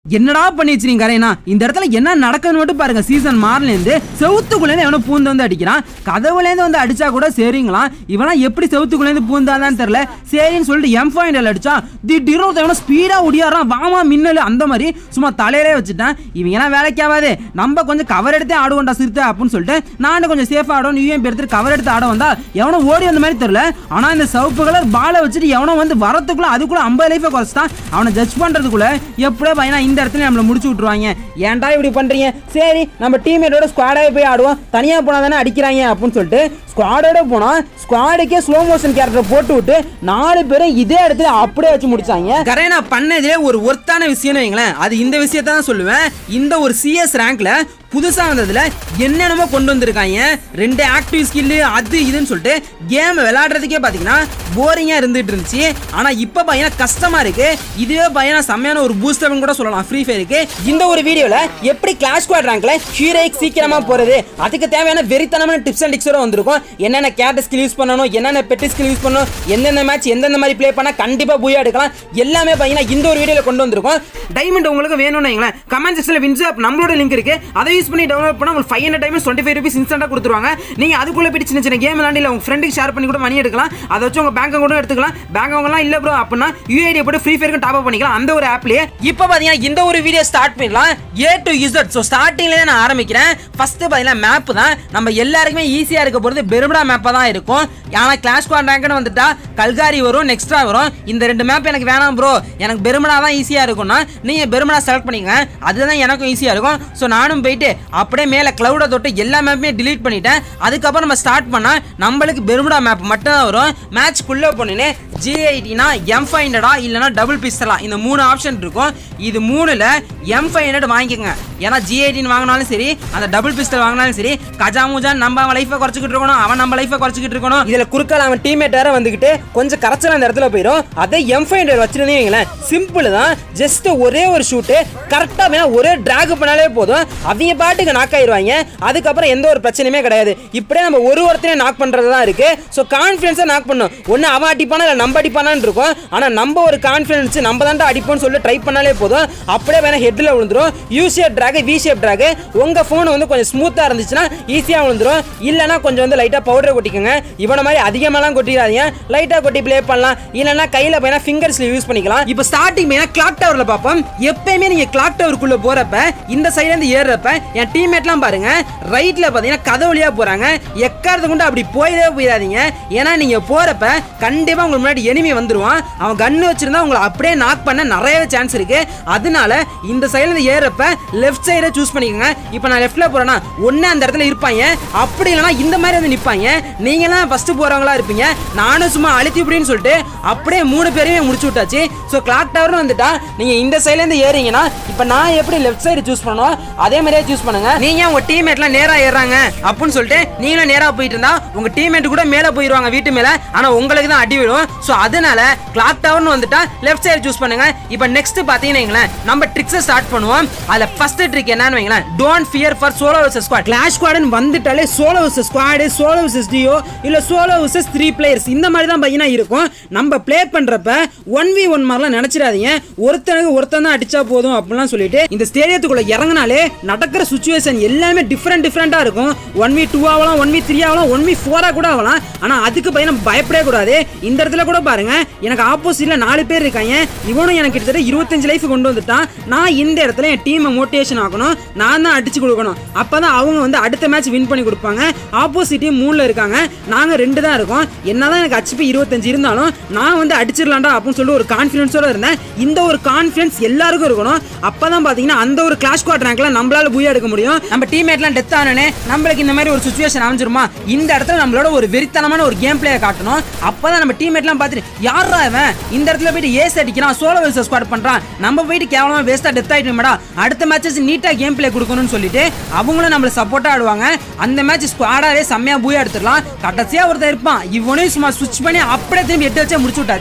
என்னடா பண்ணி வச்சிருக்கீங்க கரையனா இந்த இடத்துல என்ன நடக்குதுன்னு மட்டும் பாருங்க சீசன் மாறிலேருந்து செவுத்துக்குள்ளேருந்து எவனோ பூந்து வந்து அடிக்கிறான் கதவுலேருந்து வந்து அடிச்சா கூட சரிங்களாம் இவனா எப்படி செவுத்துக்குள்ளேருந்து பூந்தாதான்னு தெரியல சரின்னு சொல்லிட்டு எம் ஃபைனல் அடிச்சா திடீர்னு ஒருத்தன் எவனோ ஸ்பீடா ஓடியாரான் வாமா மின்னல் அந்த மாதிரி சும்மா தலையிலே வச்சுட்டேன் இவங்க எல்லாம் வேலைக்கு ஆகாது நம்ம கொஞ்சம் கவர் எடுத்தே ஆடுவோம்டா சிறுத்தை அப்படின்னு சொல்லிட்டு நானும் கொஞ்சம் சேஃபா ஆடும் நீயும் எடுத்துட்டு கவர் எடுத்து ஆட வந்தா எவனோ ஓடி வந்த மாதிரி தெரியல ஆனா இந்த சிவப்பு கலர் பாலை வச்சுட்டு எவனோ வந்து வரத்துக்குள்ள அதுக்குள்ள ஐம்பது லைஃபை குறைச்சிட்டான் அவனை ஜட்ஜ் பண்றதுக்குள்ள எப்படியோ பையனா இந்த இடத்துல நம்மள முடிச்சு விட்டுருவாங்க ஏன்டா இப்படி பண்றீங்க சரி நம்ம டீம்மேட்டோட ஸ்குவாடாவே போய் ஆடுவோம் தனியா போனா தானே அடிக்கிறாங்க அப்படின்னு சொல்லிட்டு ஸ்குவாடோட போனா ஸ்குவாடுக்கே ஸ்லோ மோஷன் கேரக்டர் போட்டு விட்டு நாலு பேரும் இதே இடத்துல அப்படியே வச்சு முடிச்சாங்க கரைனா பண்ணதே ஒரு ஒர்த்தான விஷயம்னு வைங்களேன் அது இந்த விஷயத்தை தான் சொல்லுவேன் இந்த ஒரு சிஎஸ் ரேங்க்ல புதுசா வந்ததுல என்னென்னமோ கொண்டு வந்திருக்காங்க ரெண்டு ஆக்டிவ் ஸ்கில்லு அது இதுன்னு சொல்லிட்டு கேம் விளையாடுறதுக்கே பாத்தீங்கன்னா போரிங்கா இருந்துட்டு இருந்துச்சு ஆனா இப்ப பையனா கஷ்டமா இருக்கு இதுவே பையனா செம்மையான ஒரு பூஸ்டர்னு கூட சொல்லலாம் ஃப்ரீ ஃபயருக்கு இந்த ஒரு வீடியோல எப்படி கிளாஸ் ஸ்குவாட் ரேங்க்ல ஹீரோய்க்கு சீக்கிரமா போறது அதுக்கு தேவையான வெறித்தனமான டிப்ஸ் அண்ட் டிக்ஸோட வந்திருக்கும் என்னென்ன கேரக்டர் ஸ்கில் யூஸ் பண்ணணும் என்னென்ன பெட்டி ஸ்கில் யூஸ் பண்ணணும் எந்தெந்த மேட்ச் எந்தெந்த மாதிரி ப்ளே பண்ணா கண்டிப்பா பூயா எடுக்கலாம் எல்லாமே பையனா இந்த ஒரு வீடியோல கொண்டு வந்திருக்கோம் டைமண்ட் உங்களுக்கு வேணும்னு வைங்களேன் கமெண்ட் செக்ஷன்ல வின்ஸ் ஆப் நம்மளோட லிங்க் இருக்கு அதை யூஸ் பண்ணி டவுன்லோட் பண்ணா உங்களுக்கு five hundred diamonds twenty five rupees இன்ஸ்டன்ட்டாக கொடுத்துருவாங்க நீங்க அதுக்குள்ள போயிட்டு சின்ன சின்ன கேம் விளாண்டு இல்லை உங்க ஃப்ரெண்டுக்கு ஷேர் பண்ணி கூட மணி எடுக்கலாம் அதை வச்சு உங்க பேங்க் அக்கௌண்ட் எடுத்துக்கலாம் பேங்க் அக்கௌண்ட்லாம் இல்ல ப்ரோ அப்படின்னா யூஐடி போட்டு ஃப்ரீ ஃபயருக்கு டாப் அப் பண்ணிக்கலாம் அந்த ஒரு ஆப்லயே இப்போ பாத்தீங்கன்னா இந்த ஒரு வீடியோ ஸ்டார்ட் பண்ணலாம் ஏ டு இசட் ஸோ ஸ்டார்டிங்ல நான் ஆரம்பிக்கிறேன் ஃபர்ஸ்ட் பாத்தீங்கன்னா மேப் தான் நம்ம எல்லாருக்குமே ஈஸியா இருக்க போறது பெருமடா மேப்பா தான் இருக்கும் ஆனா கிளாஸ் ஸ்குவாட் ரேங்க்னு வந்துட்டா கல்காரி வரும் நெக்ஸ்ட்ரா வரும் இந்த ரெண்டு மேப் எனக்கு வேணாம் ப்ரோ எனக்கு பெருமடா தான் ஈஸியா இருக்கும்னா நீங்க பெருமடா செலக்ட் பண்ணிக்கங்க அதுதான் எனக்கும் ஈஸியா இருக்கும் ஸோ நானும் போயிட்டு அப்படியே மேலே கிளவுடை தொட்டு எல்லா மேப்புமே delete பண்ணிட்டேன் அதுக்கப்புறம் நம்ம ஸ்டார்ட் பண்ணா நம்மளுக்கு பெருமுடா மேப் மட்டும் தான் வரும் மேட்ச்க்குள்ளே போனேன்னு ஜிஐடினா எம் ஃபைவ் ஹண்ட்ரடா இல்லைனா டபுள் பிஸ்டலா இந்த மூணு ஆப்ஷன் இருக்கும் இது மூணுல எம் ஃபைவ் ஹண்ட்ரட் வாங்கிக்கோங்க ஏன்னா ஜிஐடின்னு வாங்கினாலும் சரி அந்த டபுள் பிஸ்டல் வாங்கினாலும் சரி கஜாமுஜான் நம்ம அவன் லைஃபை குறைச்சிக்கிட்டு இருக்கணும் அவன் நம்ம லைஃபை குறைச்சிக்கிட்டு இருக்கணும் இதுல குறுக்கால அவன் டீம்மேட் வேற வந்துகிட்டு கொஞ்சம் கரைச்சல் அந்த இடத்துல போயிடும் அதே எம் ஃபைவ் ஹண்ட்ரட் வச்சிருந்தீங்களேன் சிம்பிள் தான் ஜஸ்ட் ஒரே ஒரு ஷூட்டு கரெக்டாக வேணா ஒரே டிராக் பண்ணாலே போதும் அவங்க பாட்டுக்கு நாக் ஆயிடுவாங்க அதுக்கப்புறம் எந்த ஒரு பிரச்சனையுமே கிடையாது இப்படியே நம்ம ஒரு ஒருத்தரையும் நாக் பண்றது தான் இருக்கு ஸோ கான்ஃபிடன்ஸாக நாக் பண்ணும் ஒன்று அவன் அடிப்பானா இல்லை நம்ம அடிப்பானான்னு இருக்கும் ஆனால் நம்ம ஒரு கான்ஃபிடன்ஸ் நம்ம தான்டா அடிப்போம்னு சொல்லி ட்ரை பண்ணாலே போதும் அப்படியே வேணா ஹெட்டில் விழுந்துரும் U shape track V shape track உங்கள் ஃபோன் வந்து கொஞ்சம் ஸ்மூத்தாக இருந்துச்சுன்னா ஈஸியாக விழுந்துரும் இல்லைனா கொஞ்சம் வந்து லைட்டாக பவுடர் கொட்டிக்கோங்க இவனை மாதிரி அதிகமாலாம் கொட்டிடாதீங்க லைட்டாக கொட்டி ப்ளே பண்ணலாம் இல்லைனா கையில் போயினா ஃபிங்கர்ஸ்ல யூஸ் பண்ணிக்கலாம் இப்போ ஸ்டார்டிங் மெயினாக கிளாக் டவரில் பார்ப்போம் எப்பயுமே நீங்கள் கிளாக் டவருக்குள்ளே போகிறப்ப இந்த சைட்லேருந்து ஏறுறப்ப என் டீம்மேட்லாம் பாருங்க ரைட்டில் பார்த்தீங்கன்னா கதை வழியாக போகிறாங்க எக்காரத்தை கொண்டு அப்படி போயிடவே போயிடாதீங்க ஏன்னா நீங்கள் போகிறப்ப கண்டிப்பாக உங்களுக்கு முன்னாடி எனிமி வந்துருவான் அவன் கன்று வச்சிருந்தா உங்களை அப்படியே நாக் பண்ண நிறையவே சான்ஸ் இருக்கு அதனால இந்த சைட்லேருந்து ஏறுறப்ப லெஃப்ட் சைடை சூஸ் பண்ணிக்கோங்க இப்போ நான் லெஃப்ட்டில் போகிறேன்னா ஒன்று அந்த இடத்துல இருப்பாங்க அப்படி இல்லைனா இந்த மாதிரி வந்து நிற்பாங்க நீங்களாம் ஃபஸ்ட்டு போகிறவங்களா இருப்பீங்க நானும் சும்மா அழுத்தி இப்படின்னு சொல்லிட்டு அப்படியே மூணு பேரையும் முடிச்சு விட்டாச்சு ஸோ கிளாக் டவர்னு வந்துட்டா நீங்கள் இந்த சைட்லேருந்து ஏறீங்கன்னா இப்போ நான் எப்படி லெஃப்ட் சைடு சூஸ் பண்ணணும் அதே மாதிரியே சூஸ் பண்ணுங்க நீங்க உங்க டீம்மேட்லாம் நேரா ஏறாங்க அப்படின்னு சொல்லிட்டு நீங்களும் நேரா போயிட்டு இருந்தா உங்க டீம்மேட் கூட மேல போயிருவாங்க வீட்டு மேல ஆனா உங்களுக்கு தான் அடி விழும் ஸோ அதனால கிளாக் டவர்னு வந்துட்டா லெஃப்ட் சைடு சூஸ் பண்ணுங்க இப்போ நெக்ஸ்ட் பாத்தீங்கன்னா வைங்களேன், நம்ம ட்ரிக்ஸை ஸ்டார்ட் பண்ணுவோம் அதுல ஃபர்ஸ்ட் ட்ரிக் என்னன்னு வைங்களேன் don't fear for solo versus squad clash ஸ்குவாட்னு வந்துட்டாலே solo versus squad solo versus duo இல்ல சோலோ வர்சஸ் த்ரீ பிளேயர்ஸ் இந்த மாதிரி தான் பையனா இருக்கும் நம்ம ப்ளே பண்றப்ப ஒன் வி ஒன் மாதிரிலாம் நினைச்சிடாதீங்க ஒருத்தனுக்கு ஒருத்தன் தான் அடிச்சா போதும் அப்படிலாம் சொல்லிட்டு இந்த ஸ்டேடியத்துக்குள்ள இறங்கினாலே நடக்கிற சுச்சுவேஷன் எல்லாமே டிஃப்ரெண்ட் டிஃப்ரெண்டா இருக்கும் ஒன் வி டூ ஆகலாம் ஒன் வி த்ரீ ஆகலாம் ஒன் வி ஃபோரா கூட ஆகலாம் ஆனா அதுக்கு பையனை பயப்படவே கூடாது இந்த இடத்துல கூட பாருங்க எனக்கு ஆப்போசிட்ல நாலு பேர் இருக்காங்க இவனும் எனக்கு கிட்டத்தட்ட இருபத்தஞ்சு லைஃப் கொண்டு வந்துட்டான் நான் இந்த இடத்துல என் டீமை மோட்டிவேஷன் ஆகணும் நான் தான் அடிச்சு கொடுக்கணும் அப்பதான் அவங்க வந்து அடுத்த மேட்ச் வின் பண்ணி கொடுப்பாங்க ஆப்போசிட் டீம் மூணுல இருக்காங்க நாங்க ரெண்டு தான் இருக்கோம் என்னதான் எனக்கு ஹச்பி இருபத்தஞ்சு இருந்தாலும் நான் வந்து அடிச்சிடலாம்டா அப்படின்னு சொல்லிட்டு ஒரு கான்ஃபிடன்ஸோட இருந்தேன் இந்த ஒரு கான்ஃபிடன்ஸ் எல்லாருக்கும் இருக்கணும் அப்பதான் பாத்தீங்கன்னா அந்த ஒரு கிளாஷ் குவாட் ரேங்க்ல நம்மளால பூயா எடுக்க முடியும் நம்ம டீம்மேட்லாம் டெத் ஆனே நம்மளுக்கு இந்த மாதிரி ஒரு சுச்சுவேஷன் அமைஞ்சிருமா இந்த இடத்துல நம்மளோட ஒரு வெறித்தனமான ஒரு கேம் பிளேயை காட்டணும் அப்பதான் நம்ம டீம்மேட்லாம் பார்த்துட்டு யாரா இவன் இந்த இடத்துல போயிட்டு ஏஸ் அடிக்கிறான் சோலோ வர்சஸ் ஸ்குவாட் பண்றான் நம்ம போயிட்டு கேவலமா வேஸ்டா டெத் ஆயிட்டோம்டா அடுத்த மேட்சஸ் நீட்டா கேம் பிளே கொடுக்கணும்னு சொல்லிட்டு அவங்களும் நம்மள சப்போர்ட்டா ஆடுவாங்க அந்த மேட்ச் ஸ்குவாடாவே செம்மையா பூயா எடுத்துடலாம் கடைசியா ஒருத்தர் இருப்பான் இவனையும் சும்மா சுவிட்ச் பண்ணி அப்படியே திரும்பி எட்டு வச்சே முடிச்சு விட்டாச்சு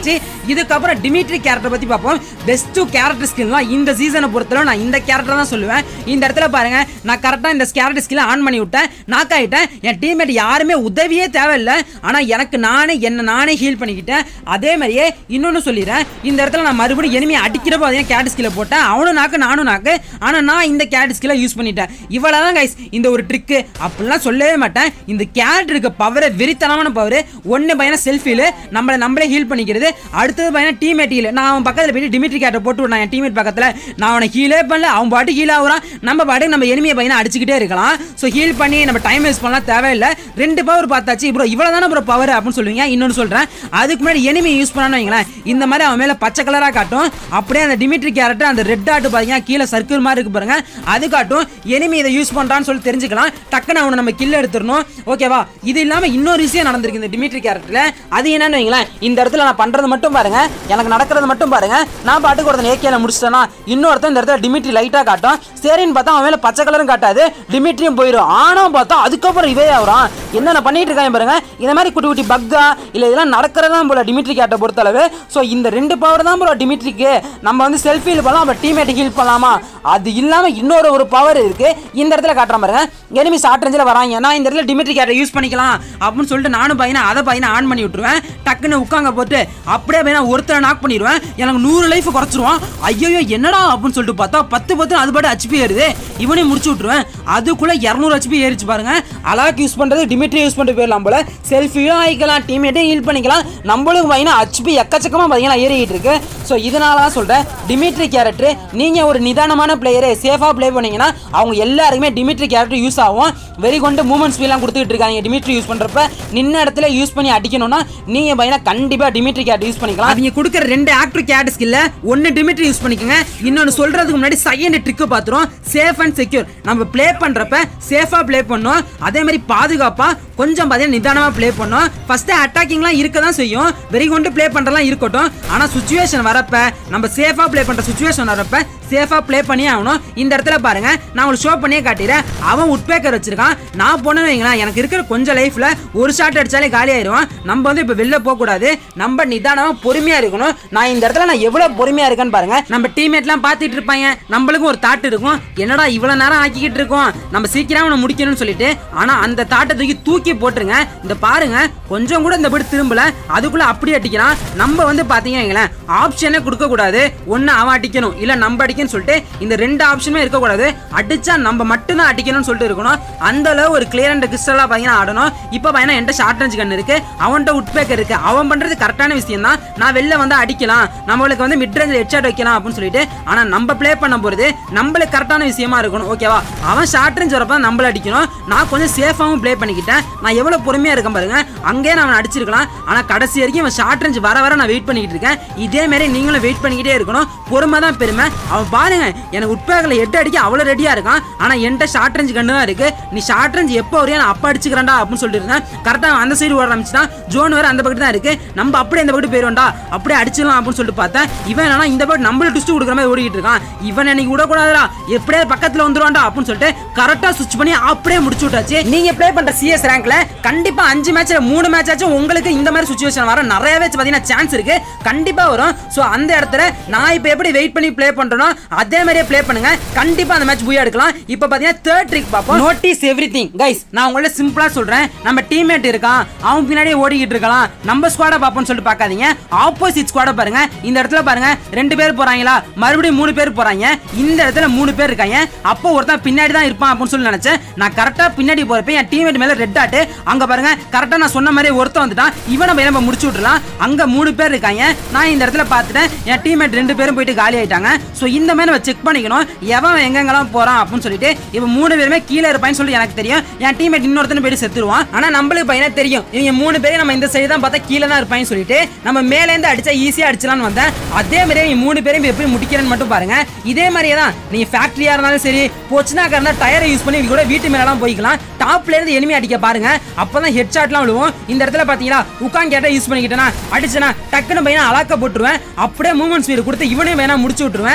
இதுக்கப்புறம் டிமிட்ரி கேரக்டர் பத்தி பார்ப்போம் பெஸ்ட் கேரக்டர் ஸ்கில்லாம் இந்த சீசனை பொறுத்தளவு நான் இந்த கேரக்டர் தான் சொல்லுவேன் இந்த இடத்துல பாருங்க நான் கரெக்டாக இந்த கேரக்டர் ஸ்கில்லை ஆன் பண்ணி விட்டேன் நாக் ஆகிட்டேன் என் டீம்மேட் யாருமே உதவியே தேவையில்லை ஆனால் எனக்கு நானே என்ன நானே ஹீல் பண்ணிக்கிட்டேன் அதே மாதிரியே இன்னொன்று சொல்லிடுறேன் இந்த இடத்துல நான் மறுபடியும் எனிமையை அடிக்கிறப்போ அதே கேட் ஸ்கில்லை போட்டேன் அவனும் நாக்கு நானும் நாக்கு ஆனால் நான் இந்த கேட் ஸ்கில்லை யூஸ் பண்ணிட்டேன் இவ்வளோ தான் கைஸ் இந்த ஒரு ட்ரிக்கு அப்படிலாம் சொல்லவே மாட்டேன் இந்த கேட் இருக்க பவரை வெறித்தனமான பவர் ஒன்று பையனை செல்ஃபியில் நம்மளை நம்மளே ஹீல் பண்ணிக்கிறது அடுத்தது பையனை டீமேட் ஹீல் நான் அவன் பக்கத்தில் போயிட்டு டிமிட்ரி கேட்டை போட்டு விட்றேன் என் டீமேட் பக்கத்தில் நான் அவனை ஹீலே பண்ணல அவன் பாட்டு ஹீல் ஆகுறான் நம்ம பாட்டு நம்ம எனிமையை பையனை அடிச்சுக்கிட்டே இருக்கலாம் ஸோ ஹீல் பண்ணி நம்ம டைம் வேஸ்ட் பண்ணலாம் தேவையில்லை ரெண்டு பவர் பார்த்தாச்சு ப்ரோ இவ்வளோ தானே ப்ரோ பவர் அப்படின்னு சொல்லுவீங்க இன்னொன்று சொல்கிறேன் அதுக்கு முன்னாடி எனிமி யூஸ் பண்ணான்னு வைங்களேன் இந்த மாதிரி அவன் மேலே பச்சை கலராக காட்டும் அப்படியே அந்த டிமிட்ரி கேரக்டர் அந்த ரெட் ஆட்டு பார்த்தீங்கன்னா கீழே சர்க்கிள் மாதிரி இருக்கு பாருங்க அது காட்டும் எனிமி இதை யூஸ் பண்ணுறான்னு சொல்லி தெரிஞ்சுக்கலாம் டக்குன்னு அவனை நம்ம கில் எடுத்துடணும் ஓகேவா இது இல்லாமல் இன்னொரு விஷயம் நடந்திருக்கு இந்த டிமிட்ரி கேரக்டரில் அது என்னன்னு வைங்களேன் இந்த இடத்துல நான் பண்ணுறது மட்டும் பாருங்க எனக்கு நடக்கிறது மட்டும் பாருங்க நான் பாட்டுக்கு ஒருத்தன் ஏகேல முடிச்சிட்டேன்னா இன்னொருத்தன் இந்த இடத்துல டிமிட்ரி லைட்டாக காட்டும் சரின்னு பார்த்தா அவன் மேலே பச்சை கலரும் காட்டாது டிமிட்ரியும் போயிடும் ஆனால் பார்த்தா அதுக்கப்புறம் இவே ஆகுறான் என்னென்ன பண்ணிட்டு இருக்காங்க பாருங்க இந்த மாதிரி குட்டி குட்டி பக்கா இல்லை இதெல்லாம் நடக்கிறதா போல டிமிட்ரி கேட்ட பொறுத்தளவு ஸோ இந்த ரெண்டு பவர் தான் ப்ரோ டிமிட்ரிக்கு நம்ம வந்து செல்ஃபி ஹீல் பண்ணலாம் நம்ம டீமேட் ஹீல் பண்ணலாமா அது இல்லாமல் இன்னொரு ஒரு பவர் இருக்கு இந்த இடத்துல காட்டுறேன் பாருங்க எனிமி ஷார்ட் ரேஞ்சில் வராங்க நான் இந்த இடத்துல டிமிட்ரி கேட்டை யூஸ் பண்ணிக்கலாம் அப்படின்னு சொல்லிட்டு நானும் பையனை அதை பையனை ஆன் பண்ணி விட்டுருவேன் டக்குன்னு உட்காங்க போட்டு அப்படியே பையனை ஒருத்தரை நாக் பண்ணிடுவேன் எனக்கு நூறு லைஃப் குறைச்சிருவான் ஐயோ என்னடா அப்படின்னு சொல்லிட்டு பார்த்தா பத்து பத்து அது பாட்டு ஹெச்பி ஏறுது இவனையும் முடிச்சு விட்டுருவேன் அதுக்குள்ள இரநூறு ஹெச்பி ஏறிச்சு பாருங்க அலாக் யூஸ் பண்றது டிமிட்ரி யூஸ் பண்ணிட்டு போயிடலாம் போல செல்ஃபியும் ஆகிக்கலாம் டீமேட்டையும் ஹீல் பண்ணிக்கலாம் நம்மளுக்கு பார்த்தீங்கன்னா ஹெச்பி எக்கச்சக்கமாக பார்த்தீங்கன்னா ஏறிக்கிட்டு இருக்கு ஸோ இதனால தான் சொல்கிறேன் டிமிட்ரி கேரக்டர் நீங்கள் ஒரு நிதானமான பிளேயரை சேஃபாக ப்ளே பண்ணீங்கன்னா அவங்க எல்லாருக்குமே டிமிட்ரி கேரக்டர் யூஸ் ஆகும் வெறி கொண்டு மூமெண்ட் ஸ்பீலாம் கொடுத்துட்டு இருக்காங்க டிமிட்ரி யூஸ் பண்ணுறப்ப நின்ன இடத்துல யூஸ் பண்ணி அடிக்கணும்னா நீங்கள் பார்த்தீங்கன்னா கண்டிப்பாக டிமிட்ரி கேரக்டர் யூஸ் பண்ணிக்கலாம் அவங்க கொடுக்குற ரெண்டு ஆக்டர் கேரக்டர் ஸ்கில்ல ஒன்று டிமிட்ரி யூஸ் பண்ணிக்கோங்க இன்னொன்று சொல்கிறதுக்கு முன்னாடி செகண்ட் ட்ரிக்கு பார்த்துரும் சேஃப் அண்ட் செக்யூர் நம்ம ப்ளே பண்ணுறப்ப சேஃபாக ப்ளே பண்ணணும் அதே மாதிரி பாதுகாப்பாக கொஞ்சம் பார்த்தீங்கன்னா நிதானமாக ப்ளே பண்ணணும் ஃபஸ்ட்டு அட்டாக்கிங்லாம் இருக்க தான் செய்யும் வெறி கொண்டு ப்ளே பண்ணுறலாம் இருக்கட்டும் ஆனால் சுச்சுவேஷன் வரப்ப நம்ம சேஃபாக ப்ளே பண்ணுற சுச்சுவேஷன் வரப்ப சேஃபாக ப்ளே பண்ணி ஆகணும் இந்த இடத்துல பாருங்க நான் உங்களுக்கு ஷோ பண்ணியே காட்டிடுறேன் அவன் உட்பேக்கர் வச்சிருக்கான் நான் போனேன்னு வைங்களேன் எனக்கு இருக்கிற கொஞ்சம் லைஃப்ல ஒரு ஷாட் அடிச்சாலே காலி ஆயிடுவான் நம்ம வந்து இப்போ வெளில போகக்கூடாது நம்ம நிதானமாக பொறுமையாக இருக்கணும் நான் இந்த இடத்துல நான் எவ்வளோ பொறுமையாக இருக்கேன்னு பாருங்க நம்ம டீம்மேட்லாம் பார்த்துட்டு இருப்பாங்க நம்மளுக்கும் ஒரு தாட் இருக்கும் என்னடா இவ்வளோ நேரம் ஆக்கிக்கிட்டு இருக்கோம் நம்ம சீக்கிரம் அவனை முடிக்கணும்னு சொல்லிட்டு ஆனால் அந்த தாட்டை தூக்கி தூக்கி போட்டுருங்க இந்த பாருங்க கொஞ்சம் கூட இந்த படி திரும்பல அதுக்குள்ள அப்படி அடிக்கிறான் நம்ம வந்து பார்த்தீங்க வைங்களேன் ஆப்ஷனே கொடுக்க கூடாது ஒன்று அவன் அடிக்கணும் இல்லை நம்ம அடிக்கணும்னு சொல்லிட்டு இந்த ரெண்டு ஆப்ஷனுமே இருக்கக்கூடாது அடிச்சா நம்ம மட்டும்தான் அடிக்கணும்னு சொல்லிட்டு இருக்கணும் அந்த அளவு ஒரு கிளியர் அண்ட் கிறிஸ்டலாக பார்த்தீங்கன்னா ஆடணும் இப்போ பையனா என்கிட்ட ஷார்ட் ரேஞ்ச் கன் இருக்கு அவன்கிட்ட உட்பேக்கர் இருக்கு அவன் பண்றது கரெக்டான விஷயம் தான் நான் வெளில வந்து அடிக்கலாம் நம்மளுக்கு வந்து மிட் ரேஞ்சில் ஹெட்ஷாட் வைக்கலாம் அப்படின்னு சொல்லிட்டு ஆனால் நம்ம ப்ளே பண்ண போகிறது நம்மளுக்கு கரெக்டான விஷயமா இருக்கணும் ஓகேவா அவன் ஷார்ட் ரேஞ்ச் வரப்ப நம்மள அடிக்கணும் நான் கொஞ்சம் சேஃபாகவும் ப்ளே பண்ணிக்கிட்டேன் நான் எவ்வளோ பொறுமையாக இருக்கேன் பாருங்க அங்கேயே நான் அவனை அடிச்சிருக்கலாம் ஆனால் கடைசி வரைக்கும் அவன் ஷார்ட் ரேஞ்ச் வர வர நான் வெயிட் பண்ணிக்கிட்டு இருக்கேன் இதே மாதிரி நீங்களும் வெயிட் பண்ணிக்கிட்டே இருக்கணும் பொறுமை தான் பெருமை அவன் பாருங்க எனக்கு உட்பேக்கில் எட்டு அடிக்க அவ்வளோ ரெடியாக இருக்கான் ஆனால் என்கிட்ட ஷார்ட் ரேஞ்ச் கண்டு தான் இருக்கு நீ ஷார்ட் ரேஞ்ச் எப்போ வரையும் நான் அப்போ அடிச்சுக்கிறேன்டா அப்படின்னு சொல்லிட்டு இருந்தேன் கரெக்டாக அந்த சைடு ஓட ஆரம்பிச்சுட்டான் ஜோன் வேறு அந்த பக்கத்து தான் இருக்கு நம்ம அப்படியே அந்த பக்கத்து போயிடும்டா அப்படியே அடிச்சிடலாம் அப்படின்னு சொல்லிட்டு பார்த்தேன் இவன் என்னன்னா இந்த பக்கம் நம்மள ட்விஸ்ட் கொடுக்குற மாதிரி ஓடிக்கிட்டு இருக்கான் இவன் எனக்கு விடக்கூடாதுடா எப்படியே பக்கத்தில் வந்துருவான்டா அப்படின்னு சொல்லிட்டு கரெக்டாக சுவிச் பண்ணி அப்படியே முடிச்சு விட்டாச்சு நீங்க ப்ளே பண்ற சிஎஸ் ரேங்க்ல கண்டிப்பா அஞ்சு மேட்ச்ல மூணு மேட்ச் ஆச்சும் உங்களுக்கு இந்த மாதிரி சுச்சுவேஷன் வர நிறையவே பார்த்தீங்கன்னா சான்ஸ் இருக்கு கண்டிப்பா வரும் ஸோ அந்த இடத்துல நான் இப்போ எப்படி வெயிட் பண்ணி ப்ளே பண்றேனோ அதே மாதிரியே ப்ளே பண்ணுங்க கண்டிப்பா அந்த மேட்ச் புயா எடுக்கலாம் இப்போ பார்த்தீங்கன்னா தேர்ட் ட்ரிக் பார்ப்போம் நோட்டீஸ் எவ்ரி திங் கைஸ் நான் உங்கள்ட்ட சிம்பிளா சொல்றேன் நம்ம டீம்மேட் இருக்கான் அவன் பின்னாடியே ஓடிக்கிட்டு இருக்கலாம் நம்ம ஸ்குவாடை பார்ப்போம்னு சொல்லிட்டு பார்க்காதீங்க ஆப்போசிட் ஸ்குவாடை பாருங்க இந்த இடத்துல பாருங்க ரெண்டு பேர் போறாங்களா மறுபடியும் மூணு பேர் போறாங்க இந்த இடத்துல மூணு பேர் இருக்காங்க அப்போ ஒருத்தன் பின்னாடி தான் இருப்பான் அப்படின்னு சொல்லி நினைச்சேன் நான் கரெக்டா பின்னாடி போறப்ப என் டீம்மேட் மேல ரெட் ஆட்டு அங்க பாருங்க கரெக்டா நான் சொன்ன மாதிரி ஒருத்தன் வந்துட்டான் இவனை போய் நம்ம முடிச்சு விட்டுலாம் அங்க மூணு பேர் இருக்காங்க நான் இந்த இடத்துல பார்த்துட்டேன் என் டீம்மேட் ரெண்டு பேரும் போயிட்டு காலி ஆயிட்டாங்க ஸோ இந்த மாதிரி நம்ம செக் பண்ணிக்கணும் எவன் எங்கெங்கெல்லாம் போறான் அப்படின்னு சொல்லிட்டு இவன் மூணு பேருமே கீழே இருப்பான்னு சொல்லி எனக்கு தெரியும் என் டீம்மேட் இன்னொருத்தனை போயிட்டு செத்துருவான் ஆனா நம்மளுக்கு பையனே தெரியும் இவங்க மூணு பேரும் நம்ம இந்த சைடு தான் பார்த்தா கீழே தான் இருப்பான்னு சொல்லிட்டு நம்ம மேலேருந்து அடிச்சா ஈஸியா அடிச்சலாம்னு வந்தேன் அதே மாதிரி இவங்க மூணு பேரும் இப்ப எப்படி முடிக்கிறேன்னு மட்டும் பாருங்க இதே மாதிரியே தான் நீங்க ஃபேக்டரியா இருந்தாலும் சரி போச்சுனாக்கா இருந்தா டயரை யூஸ் பண்ணி இவங்க கூட வீட்டு மேலாம் போய்க்கலாம் டாப்ல இருந்து எனிமி அடிக்க பாருங்க அப்பதான் ஹெட் ஷாட்லாம் விழுவும் இந்த இடத்துல பாத்தீங்களா உட்காந்து கேட்டா யூஸ் பண்ணிக்கிட்டேனா அடிச்சனா டக்குன்னு பையனா அலாக்க போட்டுருவேன் அப்படியே மூவ்மெண்ட் ஸ்பீடு கொடுத்து இவனையும் வேணா முடிச்சு விட்டுருவேன்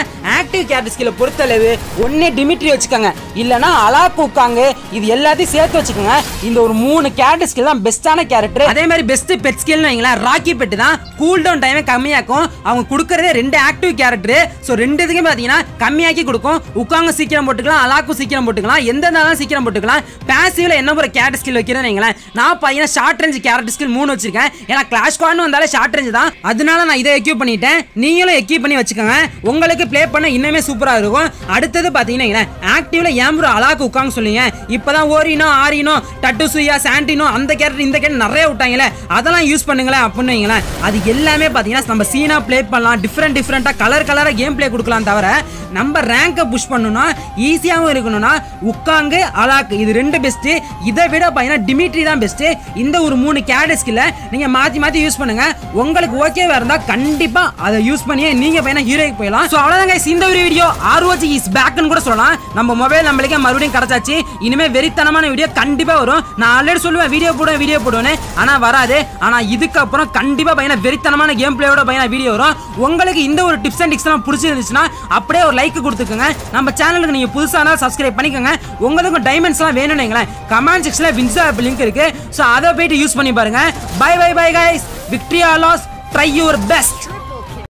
ஆக்டிவ் கேரக்டர் ஸ்கில்ல பொறுத்தளவு ஒன்னே டிமிட்ரி வச்சுக்கோங்க இல்லனா அலாக்கு உட்காங்க இது எல்லாத்தையும் சேர்த்து வச்சுக்கோங்க இந்த ஒரு மூணு கேரக்டர் ஸ்கில் தான் பெஸ்ட்டான கேரக்டர் அதே மாதிரி பெஸ்ட் பெட் ஸ்கில்னு வைங்களேன் ராக்கி பெட் தான் கூல் டவுன் டைமே கம்மியாக்கும் அவங்க கொடுக்கறதே ரெண்டு ஆக்டிவ் கேரக்டர் ஸோ ரெண்டு இதுக்குமே பார்த்தீங்கன்னா கம்மியாக்கி கொடுக்கும் உட்காங்க சீக்கிரம் போட்டுக்கலாம் அலாக்கும் சீக்கிரம் போட்டுக்கலாம் எந்த இருந்தாலும் சீக்கிரம் போட்டுக்கலாம் பேசிவ்ல என்ன ஒரு கேரக்டர் ஸ்கில் வைக்கிறேன்னு வைங்களேன் நான் பார்த்தீங்கன்னா ஷார்ட் ரேஞ்ச் கேரக்டர் ஸ்கில் மூணு வச்சிருக்கேன் ஏன்னா கிளாஷ் ஸ்குவாட்னு வந்தாலே ஷார்ட் ரேஞ்ச் தான் அதனால நான் இதை எக்யூப் பண்ணிட்டேன் நீங்களும் எக்யூப் பண்ணி வச்சுக்கோங்க உங்களுக்கு ப்ளே பண்ண இன்னுமே சூப்பராக இருக்கும் அடுத்தது பார்த்தீங்கன்னா ஆக்டிவ்ல ஏன் ப்ரோ அலாக்கு உட்காங்க சொல்லுங்க இப்போதான் ஓரினோ ஆரினோ டட்டு சுயா சாண்டினோ அந்த கேரக்டர் இந்த கேரக்டர் நிறைய விட்டாங்களே அதெல்லாம் யூஸ் பண்ணுங்களேன் அப்படின்னு வைங்களேன் அது எல்லாமே பார்த்தீங்கன்னா நம்ம சீனா ப்ளே பண்ணலாம் டிஃப்ரெண்ட் டிஃப்ரெண்ட்டாக கலர் கலராக கேம் ப்ளே கொடுக்கலாம் தவிர நம்ம ரேங்கை புஷ் பண்ணணும்னா ஈஸியாகவும் இருக்கணும்னா உட்காங்கு அலாக்கு இது ரெண்டு பெஸ்ட்டு இதை விட பார்த்தீங்கன்னா டிமிட்ரி தான் பெஸ்ட்டு இந்த ஒரு மூணு கேரக்டர் ஸ்கில்ல நீங்கள் மாற்றி மாற்றி யூஸ் பண்ணுங்க உங்களுக்கு ஓகேவா இருந்தால் கண்டிப்பாக அதை யூஸ் பண்ணியே நீங்கள் பார்த்தீங்கன்னா ஹீரோக்கு போயிடலாம் ஸோ அவ்வளோதான் guys இந்த ஒரு வீடியோ ஆர்ஓஜி இஸ் பேக்னு கூட சொல்லலாம் நம்ம மொபைல் நம்மளுக்கே மறுபடியும் கிடச்சாச்சு இனிமேல் வெறித்தனமான வீடியோ கண்டிப்பாக வரும் நான் ஆல்ரெடி சொல்லுவேன் வீடியோ போடுவேன் வீடியோ போடுவேன்னு ஆனால் வராது ஆனால் இதுக்கப்புறம் கண்டிப்பாக பார்த்தீங்கன்னா வெறித்தனமான கேம் பிளேயோட பார்த்தீங்கன்னா வீடியோ வரும் உங்களுக்கு இந்த ஒரு டிப்ஸ் அண்ட் டிக்ஸ்லாம் பிடிச்சிருந்துச்சுன்னா அப்படியே ஒரு லைக் கொடுத்துக்கோங்க நம்ம சேனலுக்கு நீங்கள் புதுசாக சப்ஸ்கிரைப் பண்ணிக்கோங்க உங்களுக்கும் டைமண்ட்ஸ்லாம் வேணும்னு வைங்களேன் கமெண்ட் செக்ஷனில் வின்சா ஆப் லிங்க் இருக்கு ஸோ அதை போயிட்டு யூஸ் பண்ணி பாருங்க பை பை பை கைஸ் விக்டரியா லாஸ் ட்ரை யுவர் பெஸ்ட்